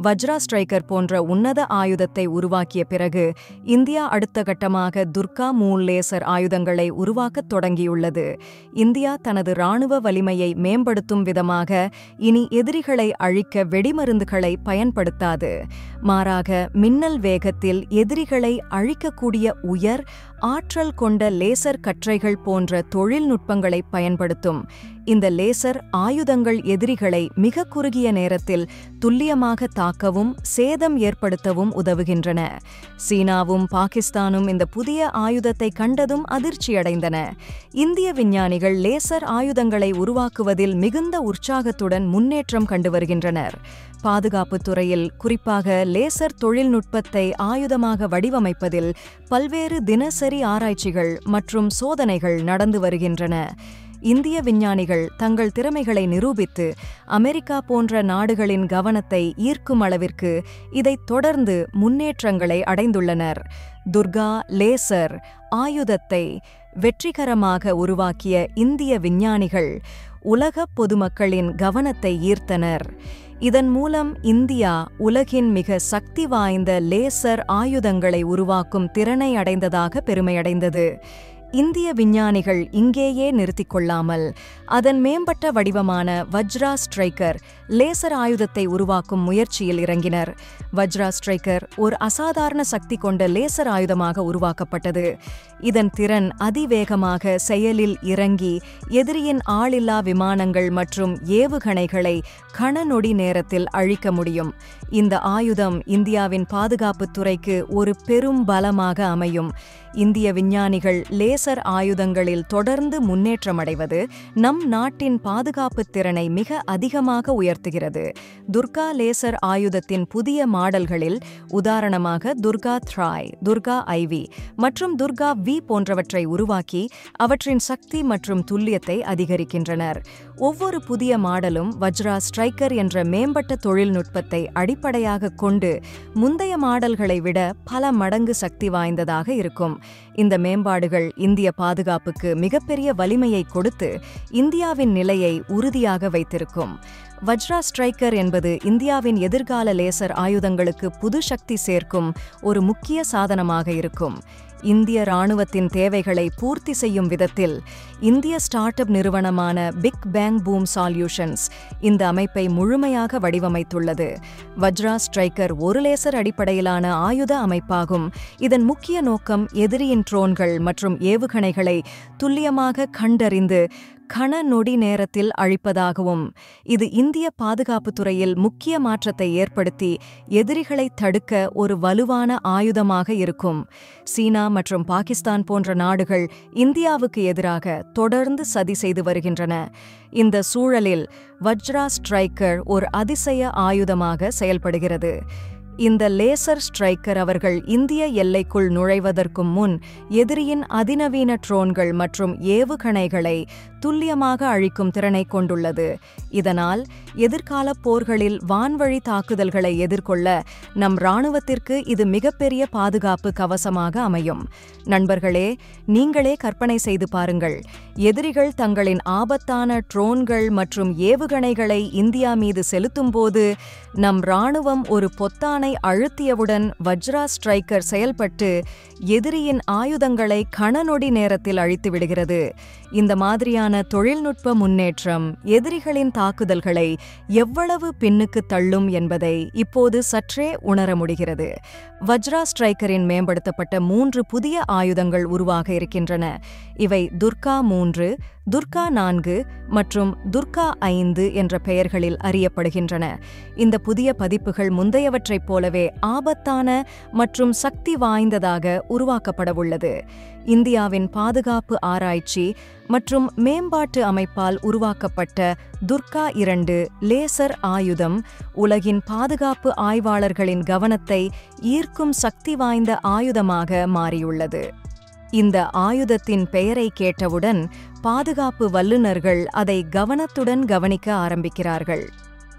வஜ்ரா striker போன்ற உன்னத ஆயுதத்தை உருவாக்கிய பிறகு இந்தியா அடுத்த கட்டமாக துர்கா மூல் லேசர் ஆயுதங்களை உருவாக்கத் தொடங்கியுள்ளது இந்தியா தனது ராணுவ வலிமையை மேம்படுத்தும் விதமாக இனி எதிரிகளை அழிக்க வெடிமருந்துகளை பயன்படுத்தாது மாறாக மின்னல் வேகத்தில் எதிரிகளை அழிக்கக்கூடிய உயர் ஆற்றல் கொண்ட லேசர் கற்றைகள் போன்ற தொழில்நுட்பங்களை பயன்படுத்தும் இந்த லேசர் ஆயுதங்கள் எதிரிகளை மிக குறுகிய நேரத்தில் துல்லியமாக தாக்கவும் சேதம் ஏற்படுத்தவும் உதவுகின்றன சீனாவும் பாகிஸ்தானும் இந்த புதிய ஆயுதத்தை கண்டதும் அதிர்ச்சியடைந்தன இந்திய விஞ்ஞானிகள் லேசர் ஆயுதங்களை உருவாக்குவதில் மிகுந்த உற்சாகத்துடன் முன்னேற்றம் கண்டு வருகின்றனர் பாதுகாப்புத் துறையில் குறிப்பாக லேசர் தொழில்நுட்பத்தை ஆயுதமாக வடிவமைப்பதில் பல்வேறு தினசரி ஆராய்ச்சிகள் மற்றும் சோதனைகள் நடந்து வருகின்றன இந்திய விஞ்ஞானிகள் தங்கள் திறமைகளை நிரூபித்து அமெரிக்கா போன்ற நாடுகளின் கவனத்தை ஈர்க்கும் அளவிற்கு இதைத் தொடர்ந்து முன்னேற்றங்களை அடைந்துள்ளனர் துர்கா லேசர் ஆயுதத்தை வெற்றிகரமாக உருவாக்கிய இந்திய விஞ்ஞானிகள் உலக பொதுமக்களின் கவனத்தை ஈர்த்தனர் இதன் மூலம் இந்தியா உலகின் மிக சக்தி வாய்ந்த லேசர் ஆயுதங்களை உருவாக்கும் திறனை அடைந்ததாக பெருமையடைந்தது இந்திய விஞ்ஞானிகள் இங்கேயே நிறுத்திக் கொள்ளாமல் அதன் மேம்பட்ட வடிவமான வஜ்ரா ஸ்ட்ரைக்கர் லேசர் ஆயுதத்தை உருவாக்கும் முயற்சியில் இறங்கினர் வஜ்ரா ஸ்ட்ரைக்கர் ஒரு அசாதாரண சக்தி கொண்ட லேசர் ஆயுதமாக உருவாக்கப்பட்டது இதன் திறன் அதிவேகமாக செயலில் இறங்கி எதிரியின் ஆளில்லா விமானங்கள் மற்றும் ஏவுகணைகளை கணநொடி நேரத்தில் அழிக்க முடியும் இந்த ஆயுதம் இந்தியாவின் பாதுகாப்புத் துறைக்கு ஒரு பெரும் பலமாக அமையும் இந்திய விஞ்ஞானிகள் லேசர் ஆயுதங்களில் தொடர்ந்து முன்னேற்றமடைவது நம் நாட்டின் பாதுகாப்புத் திறனை மிக அதிகமாக உயர்த்துகிறது துர்கா லேசர் ஆயுதத்தின் புதிய மாடல்களில் உதாரணமாக துர்கா த்ராய் துர்கா ஐவி மற்றும் துர்கா வி போன்றவற்றை உருவாக்கி அவற்றின் சக்தி மற்றும் துல்லியத்தை அதிகரிக்கின்றனர் ஒவ்வொரு புதிய மாடலும் வஜ்ரா ஸ்ட்ரைக்கர் என்ற மேம்பட்ட தொழில்நுட்பத்தை அடிப்படையாக கொண்டு முந்தைய மாடல்களை விட பல மடங்கு சக்தி வாய்ந்ததாக இருக்கும் இந்த மேம்பாடுகள் இந்திய பாதுகாப்புக்கு மிகப்பெரிய வலிமையை கொடுத்து இந்தியாவின் நிலையை உறுதியாக வைத்திருக்கும் வஜ்ரா ஸ்ட்ரைக்கர் என்பது இந்தியாவின் எதிர்கால லேசர் ஆயுதங்களுக்கு புது சக்தி சேர்க்கும் ஒரு முக்கிய சாதனமாக இருக்கும் இந்திய ராணுவத்தின் தேவைகளை பூர்த்தி செய்யும் விதத்தில் இந்திய ஸ்டார்ட் அப் நிறுவனமான பிக் பேங் பூம் சால்யூஷன்ஸ் இந்த அமைப்பை முழுமையாக வடிவமைத்துள்ளது வஜ்ரா ஸ்ட்ரைக்கர் ஒரு லேசர் அடிப்படையிலான ஆயுத அமைப்பாகும் இதன் முக்கிய நோக்கம் எதிரியின் ட்ரோன்கள் மற்றும் ஏவுகணைகளை துல்லியமாக கண்டறிந்து கண நொடி நேரத்தில் அழிப்பதாகவும் இது இந்திய பாதுகாப்புத் துறையில் முக்கிய மாற்றத்தை ஏற்படுத்தி எதிரிகளை தடுக்க ஒரு வலுவான ஆயுதமாக இருக்கும் சீனா மற்றும் பாகிஸ்தான் போன்ற நாடுகள் இந்தியாவுக்கு எதிராக தொடர்ந்து சதி செய்து வருகின்றன இந்த சூழலில் வஜ்ரா ஸ்ட்ரைக்கர் ஒரு அதிசய ஆயுதமாக செயல்படுகிறது இந்த லேசர் ஸ்ட்ரைக்கர் அவர்கள் இந்திய எல்லைக்குள் நுழைவதற்கு முன் எதிரியின் அதிநவீன ட்ரோன்கள் மற்றும் ஏவுகணைகளை துல்லியமாக அழிக்கும் திறனை கொண்டுள்ளது இதனால் எதிர்கால போர்களில் வான்வழி தாக்குதல்களை எதிர்கொள்ள நம் இராணுவத்திற்கு இது மிகப்பெரிய பாதுகாப்பு கவசமாக அமையும் நண்பர்களே நீங்களே கற்பனை செய்து பாருங்கள் எதிரிகள் தங்களின் ஆபத்தான ட்ரோன்கள் மற்றும் ஏவுகணைகளை இந்தியா மீது செலுத்தும்போது நம் இராணுவம் ஒரு பொத்தானை அழுத்தியவுடன் வஜ்ரா ஸ்ட்ரைக்கர் செயல்பட்டு எதிரியின் ஆயுதங்களை கணநொடி நேரத்தில் அழித்து விடுகிறது இந்த மாதிரியான தொழில்நுட்ப முன்னேற்றம் எதிரிகளின் தாக்குதல்களை எவ்வளவு பின்னுக்கு தள்ளும் என்பதை இப்போது சற்றே உணர முடிகிறது வஜ்ரா ஸ்ட்ரைக்கரின் மேம்படுத்தப்பட்ட மூன்று புதிய ஆயுதங்கள் உருவாக இருக்கின்றன இவை துர்கா மூன்று துர்கா நான்கு மற்றும் துர்கா ஐந்து என்ற பெயர்களில் அறியப்படுகின்றன இந்த புதிய பதிப்புகள் முந்தையவற்றைப் போலவே ஆபத்தான மற்றும் சக்தி வாய்ந்ததாக உருவாக்கப்படவுள்ளது இந்தியாவின் பாதுகாப்பு ஆராய்ச்சி மற்றும் மேம்பாட்டு அமைப்பால் உருவாக்கப்பட்ட துர்கா இரண்டு லேசர் ஆயுதம் உலகின் பாதுகாப்பு ஆய்வாளர்களின் கவனத்தை ஈர்க்கும் சக்தி வாய்ந்த ஆயுதமாக மாறியுள்ளது இந்த ஆயுதத்தின் பெயரை கேட்டவுடன் பாதுகாப்பு வல்லுநர்கள் அதை கவனத்துடன் கவனிக்க ஆரம்பிக்கிறார்கள்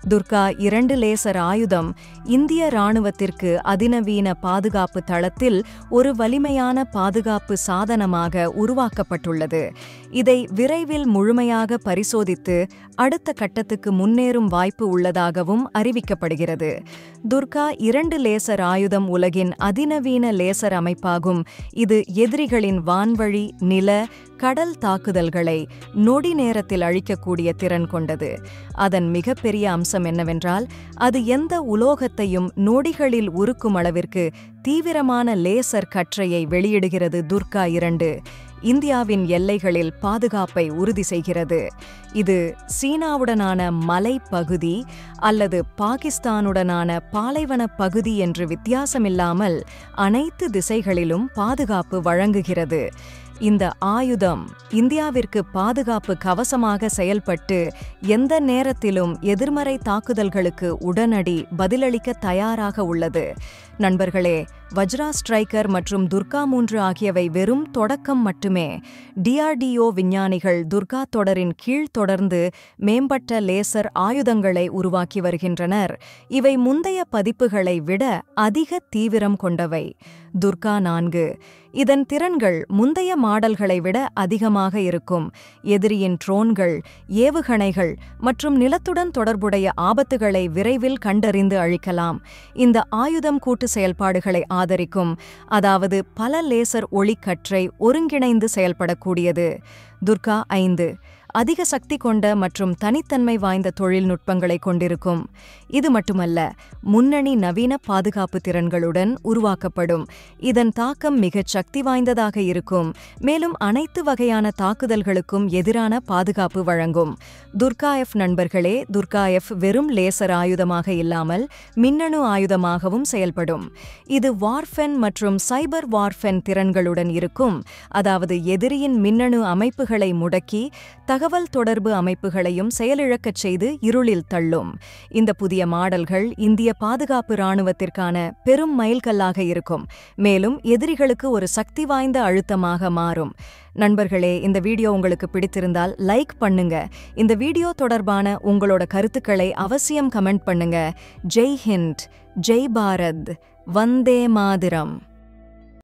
துர்கா இரண்டு லேசர் ஆயுதம் இந்திய இராணுவத்திற்கு அதிநவீன பாதுகாப்பு தளத்தில் ஒரு வலிமையான பாதுகாப்பு சாதனமாக உருவாக்கப்பட்டுள்ளது இதை விரைவில் முழுமையாக பரிசோதித்து அடுத்த கட்டத்துக்கு முன்னேறும் வாய்ப்பு உள்ளதாகவும் அறிவிக்கப்படுகிறது துர்கா இரண்டு லேசர் ஆயுதம் உலகின் அதிநவீன லேசர் அமைப்பாகும் இது எதிரிகளின் வான்வழி நில கடல் தாக்குதல்களை நொடி நேரத்தில் அழிக்கக்கூடிய திறன் கொண்டது அதன் மிகப்பெரிய அம்சம் என்னவென்றால் அது எந்த உலோகத்தையும் நொடிகளில் உருக்கும் அளவிற்கு தீவிரமான லேசர் கற்றையை வெளியிடுகிறது துர்கா இரண்டு இந்தியாவின் எல்லைகளில் பாதுகாப்பை உறுதி செய்கிறது இது சீனாவுடனான மலைப்பகுதி அல்லது பாகிஸ்தானுடனான பாலைவன பகுதி என்று வித்தியாசமில்லாமல் அனைத்து திசைகளிலும் பாதுகாப்பு வழங்குகிறது இந்த ஆயுதம் இந்தியாவிற்கு பாதுகாப்பு கவசமாக செயல்பட்டு எந்த நேரத்திலும் எதிர்மறை தாக்குதல்களுக்கு உடனடி பதிலளிக்க தயாராக உள்ளது நண்பர்களே வஜ்ரா ஸ்ட்ரைக்கர் மற்றும் துர்கா மூன்று ஆகியவை வெறும் தொடக்கம் மட்டுமே டிஆர்டிஓ விஞ்ஞானிகள் துர்கா தொடரின் கீழ் தொடர்ந்து மேம்பட்ட லேசர் ஆயுதங்களை உருவாக்கி வருகின்றனர் இவை முந்தைய பதிப்புகளை விட அதிக தீவிரம் கொண்டவை துர்கா நான்கு இதன் திறன்கள் முந்தைய மாடல்களை விட அதிகமாக இருக்கும் எதிரியின் ட்ரோன்கள் ஏவுகணைகள் மற்றும் நிலத்துடன் தொடர்புடைய ஆபத்துகளை விரைவில் கண்டறிந்து அழிக்கலாம் இந்த ஆயுதம் கூட்டு செயல்பாடுகளை ஆதரிக்கும் அதாவது பல லேசர் ஒளிக்கற்றை ஒருங்கிணைந்து செயல்படக்கூடியது துர்கா ஐந்து அதிக சக்தி கொண்ட மற்றும் தனித்தன்மை வாய்ந்த தொழில்நுட்பங்களை கொண்டிருக்கும் இது மட்டுமல்ல முன்னணி நவீன பாதுகாப்பு திறன்களுடன் உருவாக்கப்படும் இதன் தாக்கம் மிகச் சக்தி வாய்ந்ததாக இருக்கும் மேலும் அனைத்து வகையான தாக்குதல்களுக்கும் எதிரான பாதுகாப்பு வழங்கும் துர்கா எஃப் நண்பர்களே துர்கா எஃப் வெறும் லேசர் ஆயுதமாக இல்லாமல் மின்னணு ஆயுதமாகவும் செயல்படும் இது வார்ஃபென் மற்றும் சைபர் வார்ஃபென் திறன்களுடன் இருக்கும் அதாவது எதிரியின் மின்னணு அமைப்புகளை முடக்கி தகவல் தொடர்பு அமைப்புகளையும் செயலிழக்கச் செய்து இருளில் தள்ளும் இந்த புதிய மாடல்கள் இந்திய பாதுகாப்பு இராணுவத்திற்கான பெரும் மைல்கல்லாக இருக்கும் மேலும் எதிரிகளுக்கு ஒரு சக்தி வாய்ந்த அழுத்தமாக மாறும் நண்பர்களே இந்த வீடியோ உங்களுக்கு பிடித்திருந்தால் லைக் பண்ணுங்க இந்த வீடியோ தொடர்பான உங்களோட கருத்துக்களை அவசியம் கமெண்ட் பண்ணுங்க ஜெய் ஹிந்த் ஜெய் பாரத் வந்தே மாதிரம்